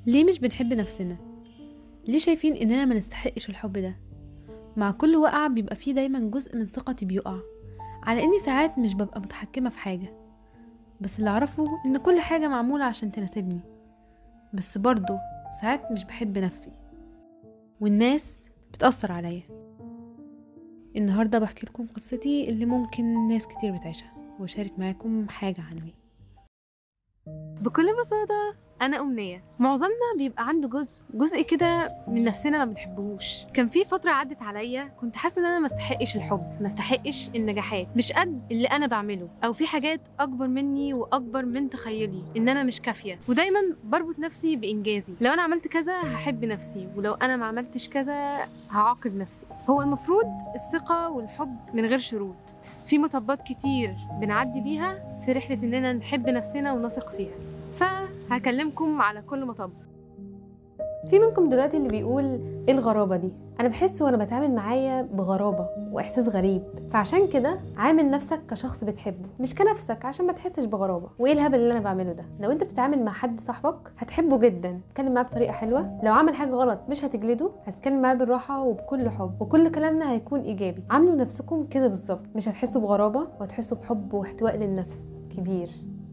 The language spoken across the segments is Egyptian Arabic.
ليه مش بنحب نفسنا ليه شايفين اننا ما نستحقش الحب ده مع كل وقعة بيبقى فيه دايما جزء من ثقتي بيقع على اني ساعات مش ببقى متحكمة في حاجة بس اللي اعرفه ان كل حاجة معمولة عشان تناسبني بس برضه ساعات مش بحب نفسي والناس بتأثر عليا النهاردة بحكي لكم قصتي اللي ممكن ناس كتير بتعيشها واشارك معاكم حاجة عني بكل بساطة أنا أمنية معظمنا بيبقى عنده جزء جزء كده من نفسنا ما بنحبهوش كان في فترة عدت عليا كنت حاسة إن أنا ما استحقش الحب ما استحقش النجاحات مش قد اللي أنا بعمله أو في حاجات أكبر مني وأكبر من تخيلي إن أنا مش كافية ودايما بربط نفسي بإنجازي لو أنا عملت كذا هحب نفسي ولو أنا ما عملتش كذا هعاقب نفسي هو المفروض الثقة والحب من غير شروط في مطبات كتير بنعدي بيها في رحلة إننا نحب نفسنا ونثق فيها فهكلمكم على كل مطب في منكم دلوقتي اللي بيقول ايه الغرابه دي انا بحس وانا بتعامل معايا بغرابه واحساس غريب فعشان كده عامل نفسك كشخص بتحبه مش كنفسك عشان ما تحسش بغرابه وايه الهبل اللي انا بعمله ده لو انت بتتعامل مع حد صاحبك هتحبه جدا تتكلم معاه بطريقه حلوه لو عمل حاجه غلط مش هتجلده هتتكلم معاه بالراحه وبكل حب وكل كلامنا هيكون ايجابي عاملوا نفسكم كده بالظبط مش هتحسوا بغرابه وهتحسوا بحب واحتواء للنفس كبير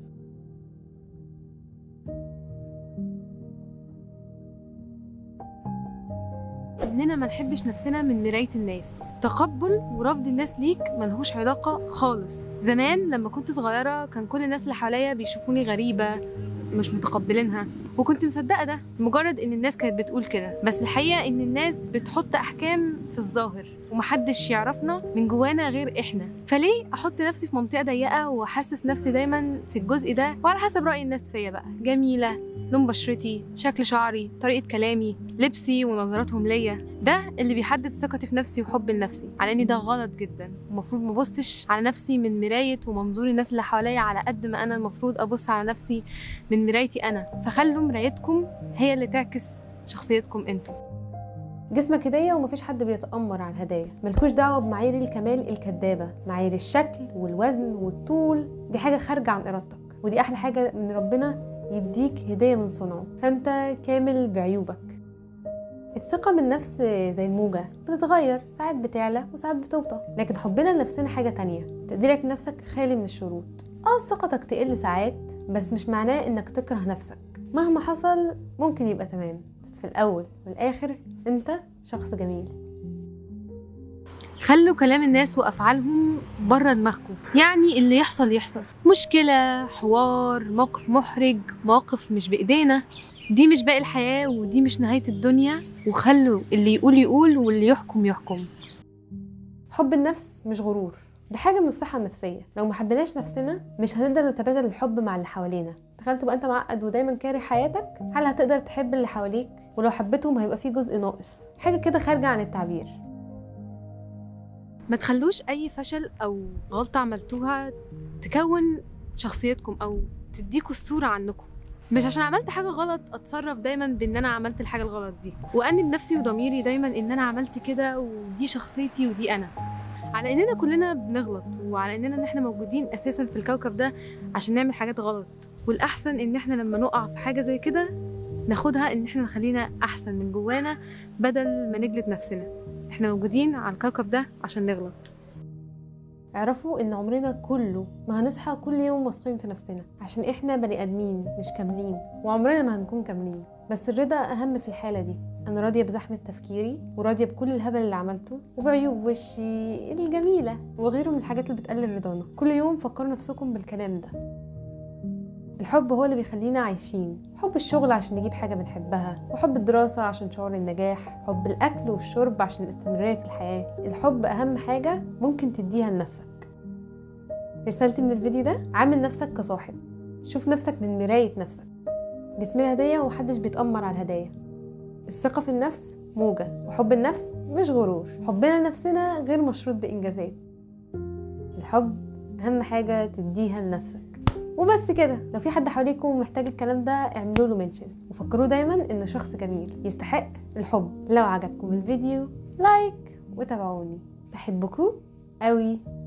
إننا ما نحبش نفسنا من مراية الناس تقبل ورفض الناس ليك ملهوش علاقة خالص زمان لما كنت صغيرة كان كل الناس اللي حواليا بيشوفوني غريبة مش متقبلينها وكنت مصدقة ده مجرد إن الناس كانت بتقول كده بس الحقيقة إن الناس بتحط أحكام في الظاهر ومحدش يعرفنا من جوانا غير إحنا فليه أحط نفسي في منطقة ضيقة وأحسس نفسي دايما في الجزء ده وعلى حسب رأي الناس فيا بقى جميلة لون بشرتي شكل شعري طريقة كلامي لبسي ونظراتهم ليا ده اللي بيحدد ثقتي في نفسي وحب لنفسي على اني ده غلط جدا المفروض مبصش على نفسي من مراية ومنظور الناس اللي حواليا على قد ما انا المفروض ابص على نفسي من مرايتي انا فخلوا مرايتكم هي اللي تعكس شخصيتكم انتم جسمك هدية ومفيش حد بيتأمر على الهدايا ملكوش دعوة بمعايير الكمال الكدابة معايير الشكل والوزن والطول دي حاجة خارجة عن إرادتك ودي أحلى حاجة من ربنا يديك هدية من صنعه فأنت كامل بعيوبك الثقة بالنفس زي الموجة بتتغير ساعات بتعلى وساعات بتوطى لكن حبنا لنفسنا حاجة تانية تقديرك لنفسك خالي من الشروط اه ثقتك تقل ساعات بس مش معناه انك تكره نفسك مهما حصل ممكن يبقى تمام بس في الأول والآخر انت شخص جميل خلوا كلام الناس وافعالهم بره دماغكم يعني اللي يحصل يحصل مشكله حوار موقف محرج موقف مش بايدينا دي مش باقي الحياه ودي مش نهايه الدنيا وخلوا اللي يقول يقول واللي يحكم يحكم حب النفس مش غرور دي حاجة من الصحة النفسية لو ما حبيناش نفسنا مش هنقدر نتبادل الحب مع اللي حوالينا تخيل تبقى انت معقد ودايما كاره حياتك هل هتقدر تحب اللي حواليك ولو حبيتهم هيبقى في جزء ناقص حاجة كده خارجة عن التعبير ما تخلوش اي فشل او غلطه عملتوها تكون شخصيتكم او تديكوا الصوره عنكم مش عشان عملت حاجه غلط اتصرف دايما بان انا عملت الحاجه الغلط دي وانب نفسي وضميري دايما ان انا عملت كده ودي شخصيتي ودي انا على اننا كلنا بنغلط وعلى اننا ان احنا موجودين اساسا في الكوكب ده عشان نعمل حاجات غلط والاحسن ان احنا لما نقع في حاجه زي كده ناخدها ان احنا نخلينا احسن من جوانا بدل ما نجلد نفسنا احنا موجودين على الكوكب ده عشان نغلط اعرفوا ان عمرنا كله ما هنصحى كل يوم واثقين في نفسنا عشان احنا بني ادمين مش كاملين وعمرنا ما هنكون كاملين بس الرضا اهم في الحاله دي انا راضيه بزحمه تفكيري وراضيه بكل الهبل اللي عملته وبعيوب وشي الجميله وغيره من الحاجات اللي بتقلل رضانا كل يوم فكروا نفسكم بالكلام ده الحب هو اللي بيخلينا عايشين حب الشغل عشان نجيب حاجة بنحبها وحب الدراسة عشان شعور النجاح حب الأكل والشرب عشان الاستمرارية في الحياة الحب أهم حاجة ممكن تديها لنفسك رسالتي من الفيديو ده عامل نفسك كصاحب شوف نفسك من مراية نفسك جسمنا هدية ومحدش بيتأمر على الهدايا الثقة في النفس موجة وحب النفس مش غرور حبنا لنفسنا غير مشروط بإنجازات الحب أهم حاجة تديها لنفسك وبس كده لو في حد حواليكم محتاج الكلام ده اعملوا له منشن وفكروا دايما انه شخص جميل يستحق الحب لو عجبكم الفيديو لايك وتابعوني بحبكم قوي